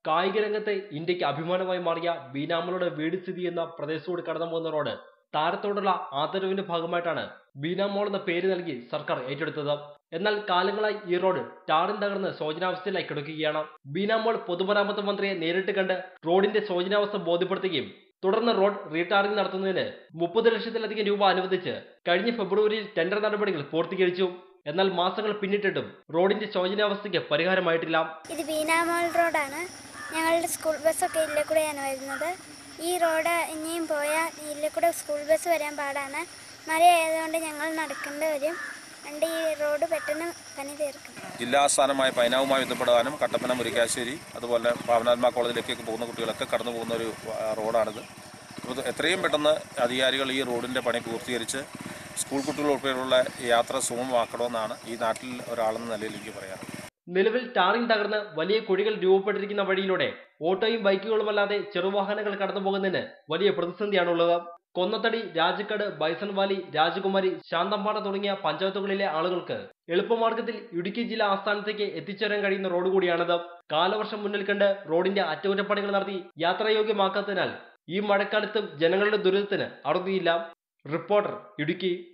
കായിക രംഗത്തെ ഇന്ത്യക്ക് അഭിമാനമായി മാറിയ ബീനാമളുടെ വീട് സ്ഥിതി ചെയ്യുന്ന പ്രദേശത്തോട് കടന്നു പോകുന്ന റോഡ് താരത്തോടുള്ള ആദരവിന്റെ ഭാഗമായിട്ടാണ് ബീനാമോൾ എന്ന പേര് നൽകി സർക്കാർ ഏറ്റെടുത്തത് എന്നാൽ കാലങ്ങളായി ഈ റോഡ് ടാറിൻ തകർന്ന് ശോചനാവസ്ഥയിലായി കിടക്കുകയാണ് ബീനാമോൾ പൊതുമരാമത്ത് മന്ത്രിയെ നേരിട്ട് കണ്ട് റോഡിന്റെ ശോചനാവസ്ഥ ബോധ്യപ്പെടുത്തുകയും തുടർന്ന് റോഡ് റീടാറിംഗ് നടത്തുന്നതിന് മുപ്പത് ലക്ഷത്തിലധികം രൂപ അനുവദിച്ച് കഴിഞ്ഞ ഫെബ്രുവരിയിൽ ടെൻഡർ നടപടികൾ പൂർത്തീകരിച്ചു എന്നാൽ മാസങ്ങൾ പിന്നിട്ടിട്ടും റോഡിന്റെ ശോചനാവസ്ഥയ്ക്ക് പരിഹാരമായിട്ടില്ല ഇത് ബീനാമോൾ റോഡാണ് ഞങ്ങളുടെ സ്കൂൾ ബസ്സൊക്കെ ഇതിലെ കൂടെയാണ് വരുന്നത് ഈ റോഡ് ഇനിയും പോയാൽ ഇതിലെ കൂടെ സ്കൂൾ ബസ് വരാൻ പാടാണ് മഴയായതുകൊണ്ട് ഞങ്ങൾ നടക്കേണ്ടി വരും അതുകൊണ്ട് ഈ റോഡ് പെട്ടെന്ന് പണി തീർക്കണം ജില്ലാസ്ഥാനമായ പൈനാവുമായി ബന്ധപ്പെടാനും കട്ടപ്പന മുരിക്കാശ്ശേരി അതുപോലെ പാവനാത്മ കോളേജിലേക്കൊക്കെ പോകുന്ന കുട്ടികളൊക്കെ കടന്നു പോകുന്ന ഒരു ആ, റോഡാണിത് അപ്പോൾ ഇത് എത്രയും പെട്ടെന്ന് അധികാരികൾ ഈ റോഡിൻ്റെ പണി പൂർത്തീകരിച്ച് സ്കൂൾ കുട്ടികൾ ഉൾപ്പെടെയുള്ള യാത്ര സുഗമമാക്കണമെന്നാണ് ഈ നാട്ടിൽ ഒരാളെന്ന നിലയിൽ എനിക്ക് പറയാറ് നിലവിൽ ടാറിംഗ് തകർന്ന് വലിയ കുഴികൾ രൂപപ്പെട്ടിരിക്കുന്ന വഴിയിലൂടെ ഓട്ടോയും ബൈക്കുകളുമല്ലാതെ ചെറുവാഹനങ്ങൾ കടന്നു പോകുന്നതിന് വലിയ പ്രതിസന്ധിയാണുള്ളത് കൊന്നത്തടി രാജക്കാട് ബൈസൺ വാലി രാജകുമാരി ശാന്തമ്പാറ തുടങ്ങിയ പഞ്ചായത്തുകളിലെ ആളുകൾക്ക് എളുപ്പമാർഗത്തിൽ ഇടുക്കി ജില്ലാ ആസ്ഥാനത്തേക്ക് എത്തിച്ചേരാൻ കഴിയുന്ന റോഡ് കൂടിയാണിത് കാലവർഷം മുന്നിൽ കണ്ട് റോഡിന്റെ അറ്റകുറ്റപ്പണികൾ നടത്തി യാത്രായോഗ്യമാക്കാത്തതിനാൽ ഈ മഴക്കാലത്തും ജനങ്ങളുടെ ദുരിതത്തിന് അറുതിയില്ല റിപ്പോർട്ടർ ഇടുക്കി